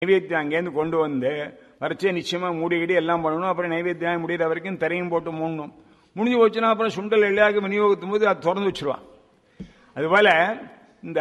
நைவேத்தியம் அங்கேருந்து கொண்டு வந்து வரைச்சே நிச்சயமா மூடிக்கிடி எல்லாம் பண்ணணும் அப்புறம் நைவேத்தியம் முடிகிற வரைக்கும் தரையும் போட்டு மூடணும் முடிஞ்சு போச்சுன்னா அப்புறம் சுண்டல் எல்லாருக்கும் விநியோகத்தும் போது அது திறந்து வச்சிருவான் அதுபோல இந்த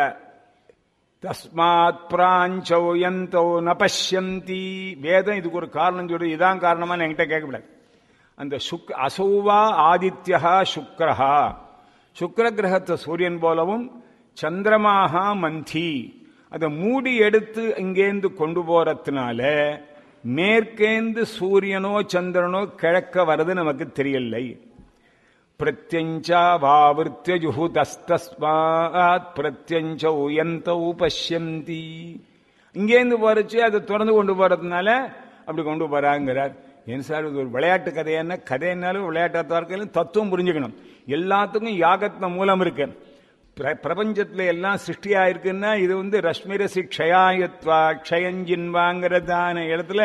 தஸ்மாத் பிராஞ்சௌ யந்தௌ ந பஷ்யந்தி வேதம் இதுக்கு ஒரு காரணம் சொல்லி இதான் காரணமா என்கிட்ட கேட்கக்கூடாது அந்த சுக் அசௌவா ஆதித்யா சுக்ரஹா சுக்கர கிரகத்தை சூரியன் போலவும் சந்திரமாக மந்தி அதை மூடி எடுத்து இங்கேந்து கொண்டு போறதுனால மேற்கேந்து சூரியனோ சந்திரனோ கிழக்க வர்றது நமக்கு தெரியலை பிரத்யஞ்சா வாவிருத்திய ஜுஹுதஸ்தஸ்மாத் பிரத்யஞ்சௌ யந்தௌ பஷ்யந்தி இங்கேருந்து போறச்சு அதை திறந்து கொண்டு போறதுனால அப்படி கொண்டு போறாங்கிறார் ஏன் சார் இது ஒரு விளையாட்டு கதை என்ன கதைன்னாலும் விளையாட்டாக இருக்கையிலும் தத்துவம் புரிஞ்சுக்கணும் எல்லாத்துக்கும் யாகத்தின மூலம் இருக்கு பிர- பிரபஞ்சத்துல எல்லாம் சிருஷ்டியா இருக்குன்னா இது வந்து ரஷ்மிரசி க்ஷயாயத்வா க்ஷயஞ்சின்வாங்கிறதான இடத்துல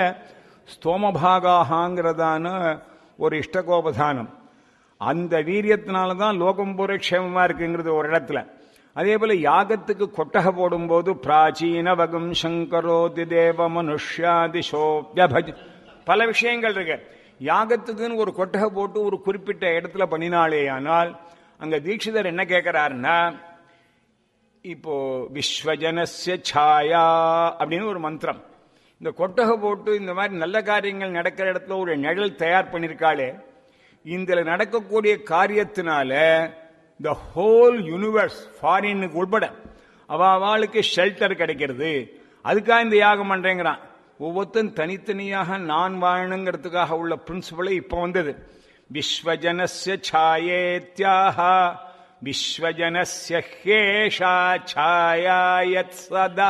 ஸ்தோமபாகாங்கிறதான ஒரு இஷ்டகோபதானம் அந்த வீரியத்தினால தான் லோகம் பூரா க்ஷேமமா இருக்குங்கிறது ஒரு இடத்துல அதே போல யாகத்துக்கு கொட்டகை போடும்போது பிராச்சீன வகம் சங்கரோதி தேவ மனுஷ்யாதிசோபியபஜ் பல விஷயங்கள் இருக்கு யாகத்துக்குன்னு ஒரு கொட்டகை போட்டு ஒரு குறிப்பிட்ட இடத்துல பண்ணினாலேயானால் அங்க தீட்சிதர் என்ன கேட்கிறாருன்னா இப்போ விஸ்வஜனஸ்ய சாயா அப்படின்னு ஒரு மந்திரம் இந்த கொட்டகை போட்டு இந்த மாதிரி நல்ல காரியங்கள் நடக்கிற இடத்துல ஒரு நிழல் தயார் பண்ணிருக்காளே இந்த நடக்கக்கூடிய காரியத்தினால த ஹோல் யூனிவர்ஸ் ஃபாரினுக்கு உட்பட அவ அவளுக்கு ஷெல்டர் கிடைக்கிறது அதுக்காக இந்த யாகம் பண்றேங்கிறான் ஒவ்வொருத்தரும் தனித்தனியாக நான் வாழணுங்கிறதுக்காக உள்ள பிரின்சிபலே இப்ப வந்தது விஸ்வஜனஸ்ய சாயேத்யாக விஸ்வஜனஸ்ய ஹேஷா சாயாயத் சதா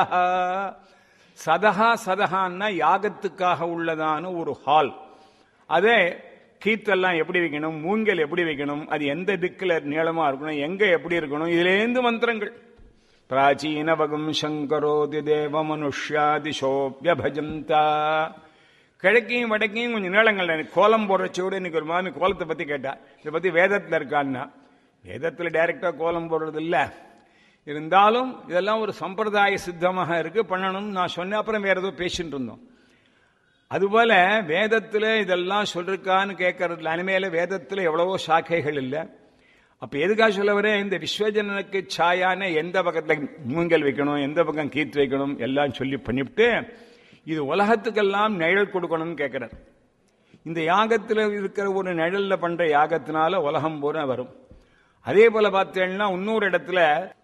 சதஹா சதஹான்னா யாகத்துக்காக உள்ளதான ஒரு ஹால் அதே கீத்தெல்லாம் எப்படி வைக்கணும் மூங்கல் எப்படி வைக்கணும் அது எந்த திக்கில் நீளமா இருக்கணும் எங்க எப்படி இருக்கணும் இதுலேருந்து மந்திரங்கள் பிராச்சீன வகம் சங்கரோதி தேவ மனுஷ்யாதிசோபியபஜந்தா கிழக்கையும் வடக்கையும் கொஞ்சம் நீளங்கள் எனக்கு கோலம் போடுறச்சோடு இன்னைக்கு ஒரு மாமி கோலத்தை பத்தி கேட்டா இதை பத்தி வேதத்துல இருக்கான்னா வேதத்துல டைரக்டா கோலம் போடுறது இல்ல இருந்தாலும் இதெல்லாம் ஒரு சம்பிரதாய சித்தமாக இருக்கு பண்ணணும் நான் சொன்ன அப்புறம் வேற ஏதோ பேசிட்டு இருந்தோம் அதுபோல வேதத்துல இதெல்லாம் சொல்லிருக்கான்னு கேட்கறதுல அனிமேல வேதத்துல எவ்வளவோ சாக்கைகள் இல்லை அப்ப எதுக்காக சொல்ல வரேன் இந்த விஸ்வஜனனுக்கு சாயான எந்த பக்கத்துல மூங்கல் வைக்கணும் எந்த பக்கம் கீத்து வைக்கணும் எல்லாம் சொல்லி பண்ணிவிட்டு இது உலகத்துக்கெல்லாம் நிழல் கொடுக்கணும்னு கேட்கிறார் இந்த யாகத்துல இருக்கிற ஒரு நிழல்ல பண்ற யாகத்தினால உலகம் பூரா வரும் அதே போல பார்த்தேன்னா இன்னொரு இடத்துல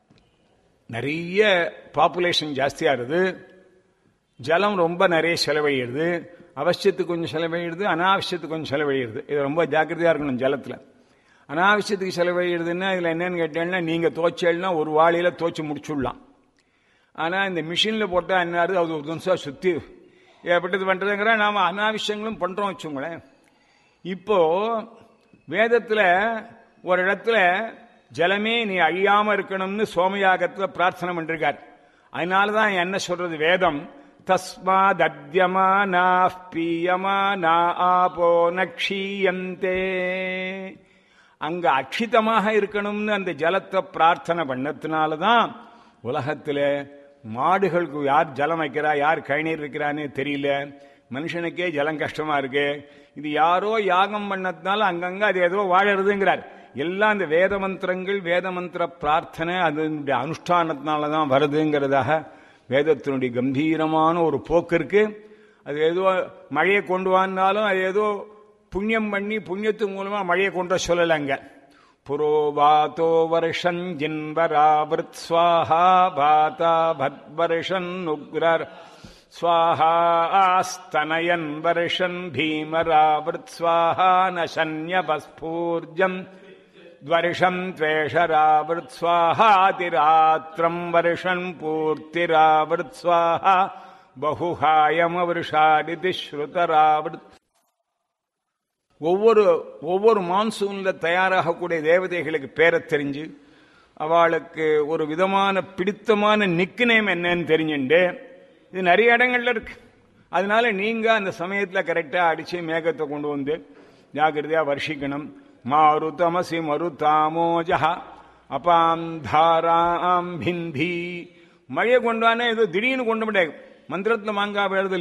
நிறைய பாப்புலேஷன் ஜாஸ்தியா இருக்குது ஜலம் ரொம்ப நிறைய செலவழிடுது அவசியத்துக்கு கொஞ்சம் செலவழிடுது அனாவசியத்துக்கு கொஞ்சம் செலவழிடுது இது ரொம்ப ஜாக்கிரதையா இருக்கணும் ஜலத்துல அனாவசியத்துக்கு செலவழிடுதுன்னா இதுல என்னன்னு கேட்டேன்னா நீங்க தோச்சேன்னா ஒரு வாளியில தோச்சு முடிச்சுடலாம் ஆனா இந்த மிஷின்ல போட்டா என்னாரு அது ஒரு நிமிஷம் சுத்தி எப்படிது பண்றதுங்கிற நாம அனாவசியங்களும் பண்றோம் வச்சுங்களேன் இப்போ வேதத்துல ஒரு இடத்துல ஜலமே நீ அழியாம இருக்கணும்னு சோமயாகத்துல பிரார்த்தனை பண்ணிருக்கார் அதனாலதான் என்ன சொல்றது வேதம் தஸ்மாத் அத்யமானா பீயமானா ஆபோ நக்ஷீயந்தே அங்க அக்ஷிதமாக இருக்கணும்னு அந்த ஜலத்தை பிரார்த்தனை பண்ணதுனாலதான் உலகத்துல மாடுகளுக்கு யார் ஜலம் வைக்கிறா யார் கழிநீர் வைக்கிறான்னு தெரியல மனுஷனுக்கே ஜலம் கஷ்டமா இருக்கு இது யாரோ யாகம் பண்ணதுனால அங்கங்க அது ஏதோ வாழறதுங்கிறார் எல்லாம் இந்த வேத மந்திரங்கள் வேத மந்திர பிரார்த்தனை அதனுடைய அனுஷ்டானத்தினால தான் வருதுங்கிறதாக வேதத்தினுடைய கம்பீரமான ஒரு போக்கு இருக்கு அது ஏதோ மழையை கொண்டு வந்தாலும் அது ஏதோ புண்ணியம் பண்ணி புண்ணியத்து மூலமா மழையை கொண்டு வர சொல்லலைங்க புரோபாத்தோ வருஷன் ஜின்வராவிருத் ஸ்வாஹா பாதா பத்வர்ஷன் உக்ரர் ஸ்வாஹா ஆஸ்தனயன் வருஷன் பீமராவிருத் ஸ்வாஹா நசன்யபஸ்பூர்ஜம் द्वर्षम् त्वेषरावृत् स्वाहातिरात्रम् वर्षन् पूर्तिरावृत् स्वाहा बहुहायमवृषादिति श्रुतरावृत् ஒவ்வொரு ஒவ்வொரு மான்சூன்ல தயாராகக்கூடிய தேவதைகளுக்கு பேரை தெரிஞ்சு அவளுக்கு ஒரு விதமான பிடித்தமான நிக்கு நேம் என்னன்னு தெரிஞ்சுண்டு இது நிறைய இடங்கள்ல இருக்கு அதனால நீங்க அந்த சமயத்துல கரெக்டா அடிச்சு மேகத்தை கொண்டு வந்து ஜாக்கிரதையா வருஷிக்கணும் மாருதமசி மருதாமோஜ அபாம் தாராம் பிந்தி மழையை கொண்டு வானே ஏதோ திடீர்னு கொண்டு முடியாது மந்திரத்துல மாங்காய் விழுறது